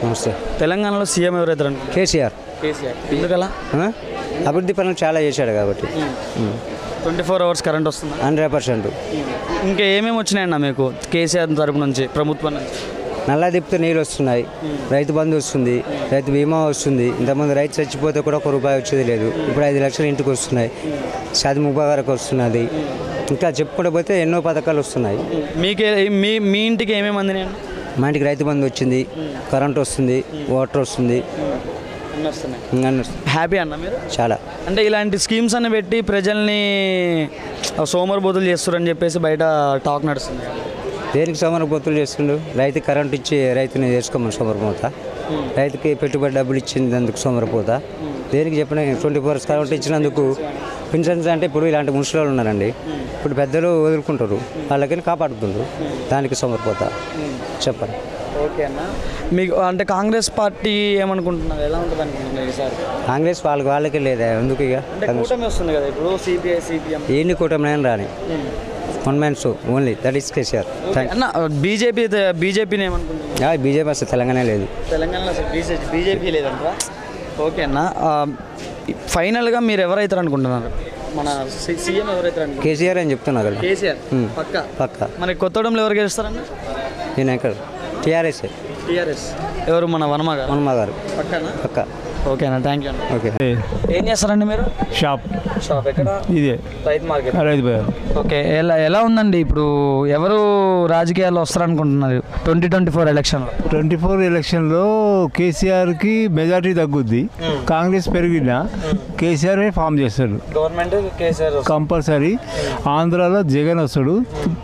నమస్తే తెలంగాణలో సీఎం ఎవరైతే అనుకుంటున్నారు కేసీఆర్ కేసీఆర్ ఎందుకలా ఆ? అభివృద్ధి పనులు చాలా చేశాడు కాబట్టి ట్వంటీ ఫోర్ అవర్స్ కరెంట్ వస్తుందా హండ్రెడ్ పర్సెంట్ ఇంకా ఏమేమి వచ్చినాయన్న మీకు కేసీఆర్ తరపు నుంచి ప్రభుత్వం నుంచి నల్ల దిప్పితే నీళ్ళు వస్తున్నాయి రైతు బంధు వస్తుంది రైతు బీమా వస్తుంది ఇంతకుముందు రైతు చచ్చిపోతే కూడా ఒక రూపాయి వచ్చేది లేదు ఇప్పుడు ఐదు లక్షలు ఇంటికి వస్తున్నాయి షాది ముబారక్ వస్తున్నది ఇంకా చెప్పుకుంటూ పోతే ఎన్నో పథకాలు వస్తున్నాయి మీకే మీ మీ ఇంటికి ఏమేమి అందినాయి మా ఇంటికి రైతు బంధు వచ్చింది కరెంట్ వస్తుంది వాటర్ వస్తుంది అన్నీ వస్తున్నాయి ఇంకా అన్ని వస్తుంది. హ్యాపీ అన్న మీరు చాలా అంటే ఇలాంటి స్కీమ్స్ అన్ని పెట్టి ప్రజల్ని సోమరిబోతులు చేస్తారని చెప్పేసి బయట టాక్ నడుస్తుంది దేనికి సోమరపోతులు చేస్తుండు రైతు కరెంట్ ఇచ్చి రైతుని చేసుకోమని సోమరపోత రైతుకి పెట్టుబడి డబ్బులు ఇచ్చినందుకు సోమరపోత దేనికి చెప్పిన ట్వంటీ ఫోర్ అవర్స్ కరెంట్ ఇచ్చినందుకు పెన్షన్స్ అంటే ఇప్పుడు ఇలాంటి ముసలి ఉన్నారండి ఇప్పుడు పెద్దలు వదులుకుంటారు వాళ్ళకి కాపాడుతుండ్రు దానికి సోమరపోత చెప్పండి ఓకే అన్న మీకు అంటే కాంగ్రెస్ పార్టీ ఏమనుకుంటున్నారు ఎలా ఉంటుంది అనుకుంటున్నారు ఈసారి కాంగ్రెస్ వాళ్ళకి వాళ్ళకే లేదా ఎందుకు ఇక అంటే కూటమి వస్తుంది కదా ఇప్పుడు సిపిఐ సిపిఎం ఎన్ని కూటమి రాని one man show only that is KCR thank అన్న బీజేపీ బీజేపీని ఏమనుకుంటున్నారు బీజేపీ అసలు తెలంగాణ లేదు తెలంగాణలో అసలు బీజేపీ బీజేపీ లేదంట ఓకే అన్న ఆ, ఫైనల్గా మీరు ఎవరైతారు అనుకుంటున్నారు మన సి- సీఎం ఎవరైతారు అనుకుంటున్నారు కేసీఆర్ అని చెప్తున్నా కదా కేసీఆర్ Hmm. పక్క పక్క మరి కొత్తగూడెంలో ఎవరు గెలుస్తారన్న నేను ఎక్కడ టీఆర్ఎస్ టీఆర్ఎస్ ఎవరు మన వనమ గారు హనుమ గారు పక్కన పక్క ఓకే అన్న థ్యాంక్ యూ అన్న ఓకే ఏం చేస్తారండి మీరు షాప్ షాప్ ఎక్కడ ఇదే రైతు మార్కెట్ రైతు బజార్ ఓకే ఎలా ఎలా ఉందండి ఇప్పుడు ఎవరు రాజకీయాల్లో వస్తారనుకుంటున్నారు ట్వంటీ ట్వంటీ ఫోర్ ఎలక్షన్లో ట్వంటీ ఫోర్ ఎలక్షన్లో కేసీఆర్కి మెజార్టీ తగ్గుద్ది కాంగ్రెస్ పెరిగినా కేసీఆర్ ఫామ్ చేస్తాడు గవర్నమెంట్ కేసీఆర్ కంపల్సరీ ఆంధ్రాలో జగన్ వస్తాడు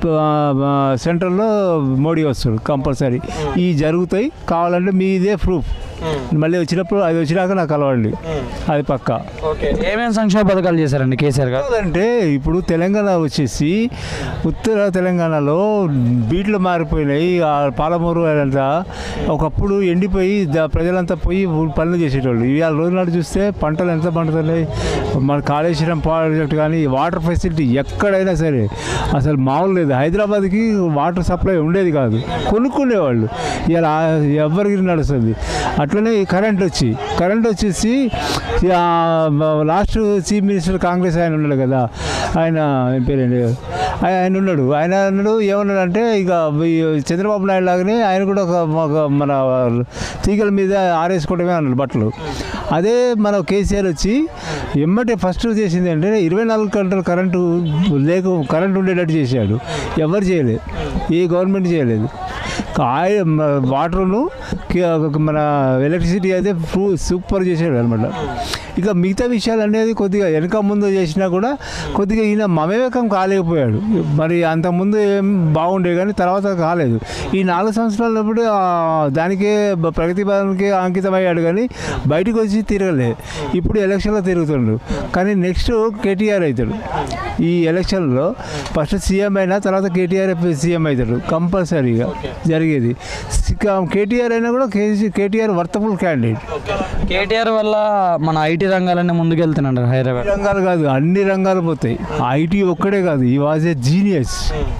ఆ, సెంట్రల్లో మోడీ వస్తాడు కంపల్సరీ ఈ జరుగుతాయి కావాలంటే మీదే ప్రూఫ్ మళ్ళీ వచ్చినప్పుడు అది వచ్చినాక నాకు కలవండి అది పక్కా ఓకే ఏమేమి సంక్షేమ పథకాలు చేశారండి కేసీఆర్ గారు అంటే ఇప్పుడు తెలంగాణ వచ్చేసి ఉత్తర తెలంగాణలో బీట్లు మారిపోయినాయి ఆ పాలమూరు అదంతా ఒకప్పుడు ఎండిపోయి ద- ప్రజలంతా పోయి ఊ- పనులు చేసేటోళ్ళు ఇవాళ రోజు నాడు చూస్తే పంటలు ఎంత పండుతున్నాయి మన కాళేశ్వరం ప్రాజెక్ట్ కానీ వాటర్ ఫెసిలిటీ ఎక్కడైనా సరే అసలు మామూలు లేదు హైదరాబాద్కి వాటర్ సప్లై ఉండేది కాదు కొనుక్కునేవాళ్ళు ఇలా ఎవరికి నడుస్తుంది అట్లనే ఈ కరెంట్ వచ్చి కరెంట్ వచ్చేసి ఆ, లాస్ట్ చీఫ్ మినిస్టర్ కాంగ్రెస్ ఆయన ఉన్నాడు కదా ఆయన ఏం పేరండి ఆయన ఆయన ఉన్నాడు ఆయన అన్నాడు ఏమన్నాడు అంటే ఇక ఈ చంద్రబాబు నాయుడు లాగానే ఆయన కూడా ఒక ఒక మన తీగల మీద ఆరేసుకోవడమే అన్నాడు బట్టలు అదే మన కేసీఆర్ వచ్చి ఎమ్మటే ఫస్ట్ చేసింది అంటే ఇరవై నాలుగు గంటలు కరెంటు లేక కరెంటు ఉండేటట్టు చేశాడు ఎవరు చేయలేదు ఏ గవర్నమెంట్ చేయలేదు ఆయ వాటర్ను మన ఎలక్ట్రిసిటీ అయితే ఫూ సూపర్ చేసాడు అనమాట ఇక మిగతా విషయాలు అనేది కొద్దిగా వెనక ముందు చేసినా కూడా కొద్దిగా ఈయన మమేకం కాలేకపోయాడు మరి అంతకుముందు ఏం బాగుండే కానీ తర్వాత కాలేదు ఈ నాలుగు సంవత్సరాలప్పుడు ఆ, దానికే బ- ప్రగతి భవన్కి అంకితమయ్యాడు కానీ బయటకు వచ్చి తిరగలే ఇప్పుడు ఎలక్షన్లో తిరుగుతుండు కానీ నెక్స్ట్ కేటీఆర్ అవుతాడు ఈ ఎలక్షన్లో ఫస్ట్ సీఎం అయినా తర్వాత కేటీఆర్ సీఎం అవుతాడు కంపల్సరీగా జరిగేది కేటీఆర్ అయినా కూడా కేసీ కేటీఆర్ వర్తఫుల్ క్యాండిడేట్ కేటీఆర్ వల్ల మన ఐటీ రంగాలన్నీ ముందుకెళ్తున్నాడు హైదరాబాద్ రంగాలు కాదు అన్ని రంగాలు పోతాయి ఐటీ ఒక్కడే కాదు ఈ వాజ్ ఏ జీనియస్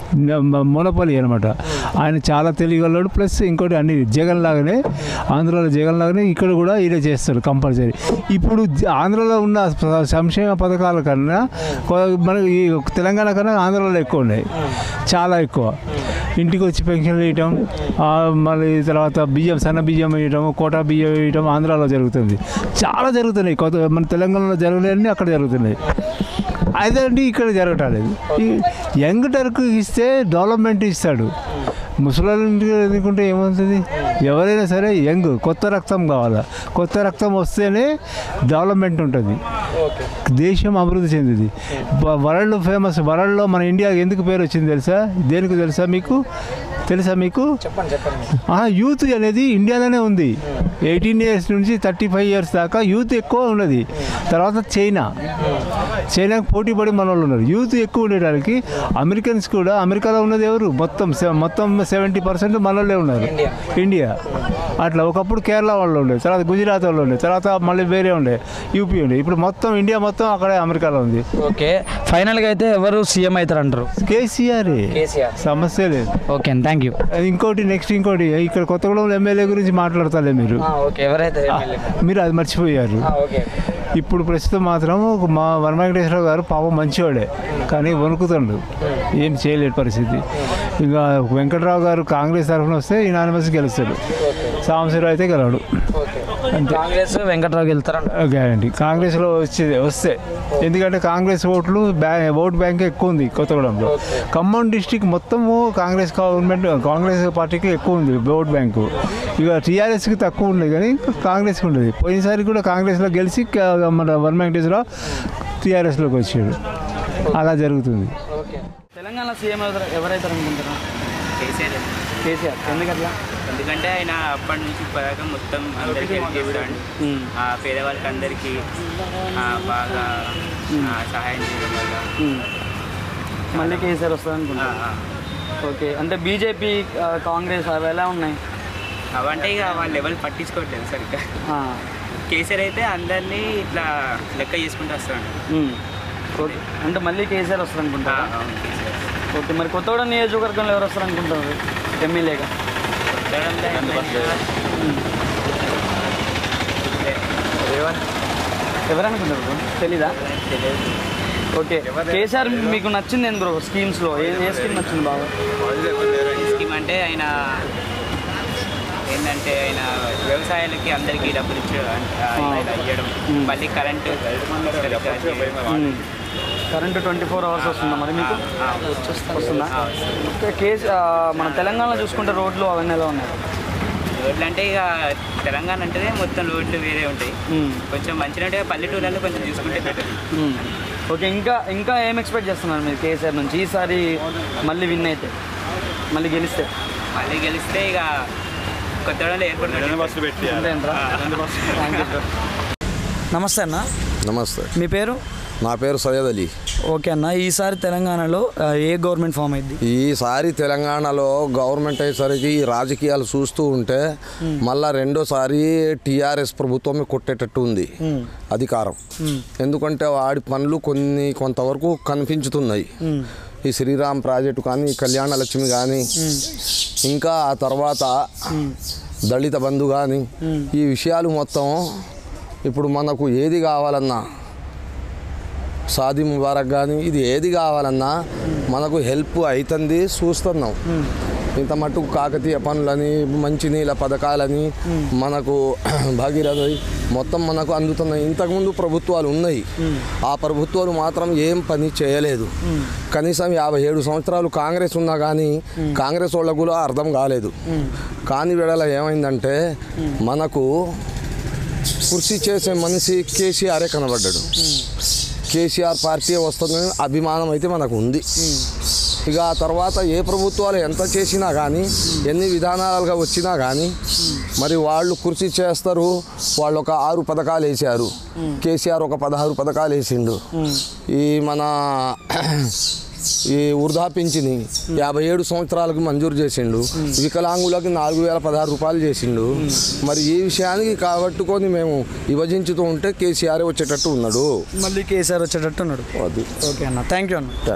మొనపలి అనమాట ఆయన చాలా తెలియగలడు ప్లస్ ఇంకోటి అన్ని జగన్ లాగానే ఆంధ్రాలో జగన్ లాగానే ఇక్కడ కూడా ఈయన చేస్తారు కంపల్సరీ ఇప్పుడు జ- ఆంధ్రాలో ఉన్న స- సంక్షేమ పథకాల కన్నా కొ- మన ఈ తెలంగాణ కన్నా ఆంధ్రాలో ఎక్కువ ఉన్నాయి చాలా ఎక్కువ ఇంటికి వచ్చి పెన్షన్లు ఇవ్వటం ఆ, మళ్ళీ తర్వాత బియ్యం సన్న బియ్యం ఇవ్వటం కోటా బియ్యం ఇవ్వటం ఆంధ్రాలో జరుగుతుంది చాలా జరుగుతున్నాయి కొత్త మన తెలంగాణలో జరగలేని అక్కడ జరుగుతున్నాయి అదే అండి ఇక్కడ జరగటం లేదు ఈ యంగ్ టర్క్ ఇస్తే డెవలప్మెంట్ ఇస్తాడు ముసలి ఎందుకుంటే ఏమవుతుంది ఎవరైనా సరే యంగ్ కొత్త రక్తం కావాలా కొత్త రక్తం వస్తేనే డెవలప్మెంట్ ఉంటుంది దేశం అభివృద్ధి చెందింది వరల్డ్ ఫేమస్ వరల్డ్లో మన ఇండియా ఎందుకు పేరు వచ్చింది తెలుసా దేనికి తెలుసా మీకు తెలుసా మీకు చెప్పండి చెప్పండి ఆ, యూత్ అనేది ఇండియాలోనే ఉంది ఎయిటీన్ ఇయర్స్ నుంచి థర్టీ ఫైవ్ ఇయర్స్ దాకా యూత్ ఎక్కువ ఉన్నది తర్వాత చైనా చైనాకు పోటీ పడి మన వాళ్ళు ఉన్నారు యూత్ ఎక్కువ ఉండేటానికి అమెరికన్స్ కూడా అమెరికాలో ఉన్నది ఎవరు మొత్తం సె- మొత్తం సెవెంటీ పర్సెంట్ మన వాళ్ళే ఉన్నారు ఇండియా అట్లా ఒకప్పుడు కేరళ వాళ్ళు ఉండే తర్వాత గుజరాత్ వాళ్ళు ఉండే తర్వాత మళ్ళీ వేరే ఉండే యూపీ ఉండే ఇప్పుడు మొత్తం ఇండియా మొత్తం అక్కడే అమెరికాలో ఉంది ఓకే ఫైనల్గా అయితే ఎవరు సీఎం అవుతారు అంటారు కేసీఆర్ కేసీఆర్ సమస్య లేదు ఓకే థ్యాంక్ థ్యాంక్ యూ అది ఇంకోటి నెక్స్ట్ ఇంకోటి ఇక్కడ కొత్తగూడెం ఎమ్మెల్యే గురించి మాట్లాడతాలే మీరు ఓకే ఎవరైతే మీరు అది మర్చిపోయారు ఓకే ఇప్పుడు ప్రస్తుతం మాత్రం మా వన వెంకటేశ్వరరావు గారు పాపం మంచివాడే కానీ వణుకుతుండు ఏం చేయలేని పరిస్థితి ఇంకా వెంకటరావు గారు కాంగ్రెస్ తరఫున వస్తే ఈనానిమస్ గెలుస్తాడు సాంబశివరావు అయితే గెలవడు అంతే కాంగ్రెస్ వెంకట్రావు వెళ్తారంట గ్యారంటీ కాంగ్రెస్లో వచ్చే వస్తే ఎందుకంటే కాంగ్రెస్ ఓట్లు బ్యా ఓట్ బ్యాంక్ ఎక్కువ ఉంది కొత్తగూడెంలో ఖమ్మం డిస్టిక్ మొత్తము కాంగ్రెస్ గవర్నమెంట్ కాంగ్రెస్ పార్టీకి ఎక్కువ ఉంది ఓట్ బ్యాంకు ఇక టీఆర్ఎస్కి తక్కువ ఉంది కానీ కాంగ్రెస్కి ఉండేది పోయినసారి కూడా కాంగ్రెస్లో గెలిచి క- మన వన్ వెంకటేశ్వరరావు టీఆర్ఎస్లోకి వచ్చాడు అలా జరుగుతుంది ఓకే తెలంగాణ సీఎం ఎవరైతారు అనుకుంటారా కేసీఆర్ కేసీఆర్ ఎందుకట్లా ఎందుకంటే ఆయన అప్పటి నుంచి పథకం మొత్తం అందరికీ హెల్ప్ చేస్తాడు ఆ పేదవాళ్ళకి అందరికీ ఆ, బాగా ఆ, సహాయం చేయడం వల్ల మళ్ళీ కేసీఆర్ వస్తుంది ఆ, అనుకుంటా ఆ. ఓకే అంటే బీజేపీ కాంగ్రెస్ అవి ఎలా ఉన్నాయి అవంటే ఇక వాళ్ళ లెవెల్ పట్టించుకోవట్లేదు సరిగ్గా ఆ, కేసీఆర్ అయితే అందరినీ ఇట్లా లెక్క చేసుకుంటూ వస్తాడు ఉమ్. ఓకే అంటే మళ్ళీ కేసీఆర్ వస్తుంది ఆ, అనుకుంటా అవును కేసీఆర్ ఓకే మరి కొత్తగూడెం నియోజకవర్గంలో ఎవరు వస్తారు అనుకుంటారు ఎమ్మెల్యేగా కొత్తగూడెంలో ఎమ్మెల్యేగా ఎవరు అనుకుంటారు bro? తెలీదా తెలియదు ఓకే కేసీఆర్ మీకు నచ్చింది ఏంది బ్రో స్కీమ్స్లో ఏ ఏ స్కీమ్ నచ్చింది బాగా స్కీమ్ అంటే ఆయన ఏంటంటే ఆయన వ్యవసాయాలకి అందరికీ డబ్బులు ఇచ్చి ఇలా ఇవ్వడం మళ్ళీ కరెంటు సరిగ్గా చేయడం. Um. Current twenty four hours వస్తుందా మరి మీకు ఆ, వస్తుందా ఆ, ఓకే కేసు ఆ, మన తెలంగాణలో చూసుకుంటే రోడ్లు అవన్నీ ఎలా ఉన్నాయి రోడ్లు అంటే ఇక తెలంగాణ అంటేనే మొత్తం రోడ్లు వేరే ఉంటాయి ఉమ్. కొంచెం మంచిగా ఉంటే పల్లెటూళ్ళలో కొంచెం చూసుకుంటే బెటర్ ఉమ్. ఓకే ఇంకా ఇంకా ఏం ఎక్స్పెక్ట్ చేస్తున్నారు మీరు కేసీఆర్ నుంచి ఈసారి మళ్ళీ విన్ అయితే మళ్ళీ గెలిస్తే మళ్ళీ గెలిస్తే ఇక కొత్తగూడెంలో ఎయిర్పోర్ట్ కట్టిస్తారు. అంతేంట్రా థ్యాంక్ యూ సార్ నమస్తే అన్న నమస్తే మీ పేరు నా పేరు సయ్యద్ అలీ ఓకే అన్న ఈసారి తెలంగాణలో ఆ, ఏ గవర్నమెంట్ ఫామ్ అయింది ఈసారి తెలంగాణలో గవర్నమెంట్ అయ్యేసరికి ఈ రాజకీయాలు చూస్తూ ఉంటే మళ్ళా రెండోసారి టీఆర్ఎస్ ప్రభుత్వమే కొట్టేటట్టు ఉంది అధికారం ఎందుకంటే వాడి పనులు కొన్ని కొంతవరకు కనిపించుతున్నాయి ఈ శ్రీరామ్ ప్రాజెక్టు కానీ కళ్యాణ లక్ష్మి కానీ ఇంకా ఆ తర్వాత దళిత బంధు కానీ ఈ విషయాలు మొత్తం ఇప్పుడు మనకు ఏది కావాలన్నా సాది ముబారక్ కానీ ఇది ఏది కావాలన్నా మనకు హెల్ప్ అవుతుంది చూస్తున్నాం ఇంత మట్టుకు కాకతీయ పనులని మంచినీళ్ళ పథకాలని మనకు భగీరథ మొత్తం మనకు అందుతున్నాయి ఇంతకుముందు ప్రభుత్వాలు ఉన్నాయి ఆ ప్రభుత్వాలు మాత్రం ఏం పని చేయలేదు కనీసం యాభై ఏడు సంవత్సరాలు కాంగ్రెస్ ఉన్నా కానీ కాంగ్రెస్ వాళ్ళకు కూడా అర్థం కాలేదు కానీ వేళ ఏమైందంటే మనకు కృషి చేసే మనిషి కేసీఆరే కనబడ్డాడు కేసీఆర్ పార్టీ వస్తుందని అభిమానం అయితే మనకు ఉంది ఇక ఆ తర్వాత ఏ ప్రభుత్వాలు ఎంత చేసినా కానీ ఎన్ని విధానాలుగా వచ్చినా కానీ మరి వాళ్ళు కృషి చేస్తారు వాళ్ళు ఒక ఆరు పథకాలు వేసారు కేసీఆర్ ఒక పదహారు పథకాలు వేసిండు ఈ మన ఈ వృధా పింఛని యాభై ఏడు సంవత్సరాలకు మంజూరు చేసిండు వికలాంగులకి నాలుగు వేల పదహారు రూపాయలు చేసిండు మరి ఈ విషయానికి కాబట్టుకొని మేము విభజించుతూ ఉంటే కేసీఆర్ వచ్చేటట్టు ఉన్నాడు మళ్ళీ కేసీఆర్ వచ్చేటట్టు ఉన్నాడు అది ఓకే అన్న థ్యాంక్ యూ అన్న